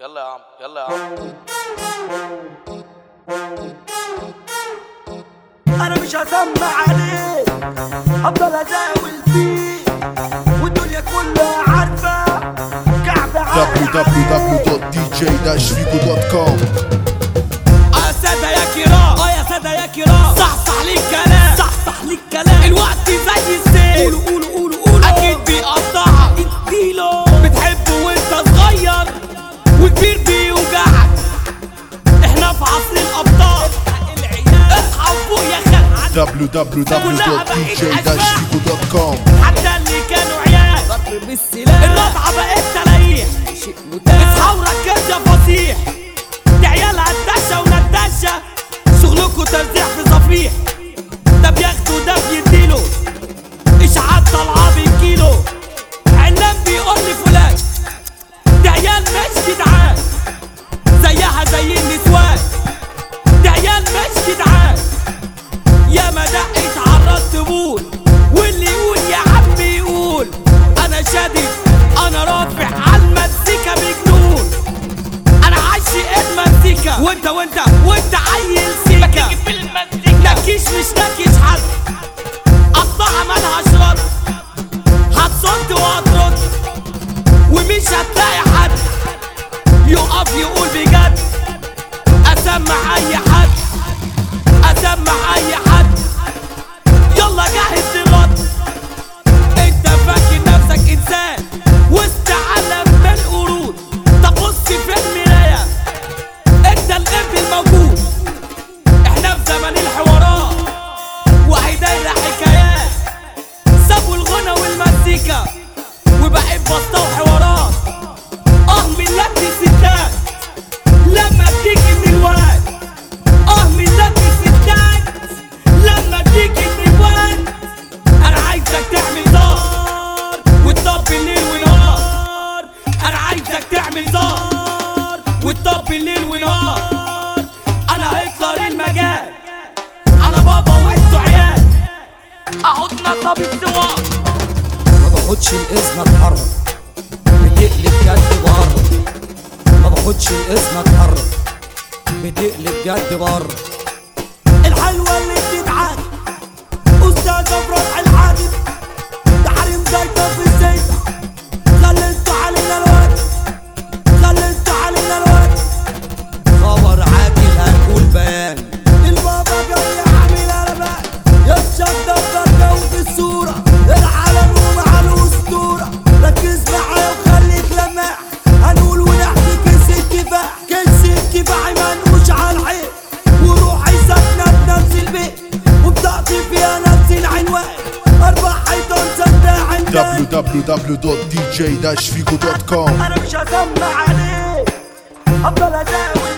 يلا يا عم يلا يا عم انا مش هسمع عليه افضل ازاول فيه والدنيا كلها عارفه كعب عالي www.dj-figo.com يا سادة يا كرام اه يا سادة يا كرام صحصح لي الكلام صحصح لي الكلام الوقت زي السيل قولوا قولوا قولوا قولوا اكيد بيقطعك اديله بتحبه وانت صغير وكبير بيوجعك احنا في عصر الابطال اصحى وفوق يا خال www.dj-figo.com حتى اللي كانوا عيال ضرب بالسلاح الرضعة بقت تريح شيء متاح اصحى وركز يا فصيح دي عيال هتدشة وندشة شغلكوا ترزيع في صفيح ده بياخده ده بيديله اشعاعات طالعة بالكيلو عنان بيقول لي فلان دي عيال مش جدعان زيها زي النسوان دي عيال مش جدعان يا ما دقت عرضت بول واللي يقول يا عم يقول انا شادد انا رافع على المزيكا بجنون انا عاشق المزيكا وانت وانت وانت عيل سيكا نكيش مش نكيش حد قطعها مالهاش رد هتصد وهترد ومش هتلاقي حد يقف يقول بجد اسمع اي حد اسمع اي حد يلا جهز للرد انت فاكر نفسك انسان وسط عالم من القرود طب بص في المرايه انت القرد الموجود احنا في زمن الحوارات وهي دايره حكايات سابوا الغنى والمزيكا وبقت بسطه وحوارات اه من لك الستات لما بتيجي من الواد اه من لك الستات لما بتيجي من الواد انا عايزك تعمل زار وتطبي الليل ونهار انا عايزك تعمل زار وتطبي الليل ونهار انا هيطلع المجال انا بابا وانتوا عيال احط نصب السوار ما باخدش الاذن اتحرك بتقلب جد بره ما باخدش الاذن اتحرك بتقلب جد بره الحلوة اللي بتتعاد أستاذة فرح الحادث تحريم زيتة في الزيت خليتوا علينا الوقت خليتوا علينا الوقت خبر عاجل هنقول بيان البابا جاي عامل قلبان يفشل دفتر جو في الصورة العالم ومع الأسطورة ركز معايا وخليك لماح هنقول ونحكي كيس الكفاح كيس الكفاح منقوش على العين وروحي ساكنة بنفس البيت وبطاقتي فيها نفس العنوان أربع حيطان سداع عندي www.dj-figo.com انا مش هسمع عليه افضل ازاوي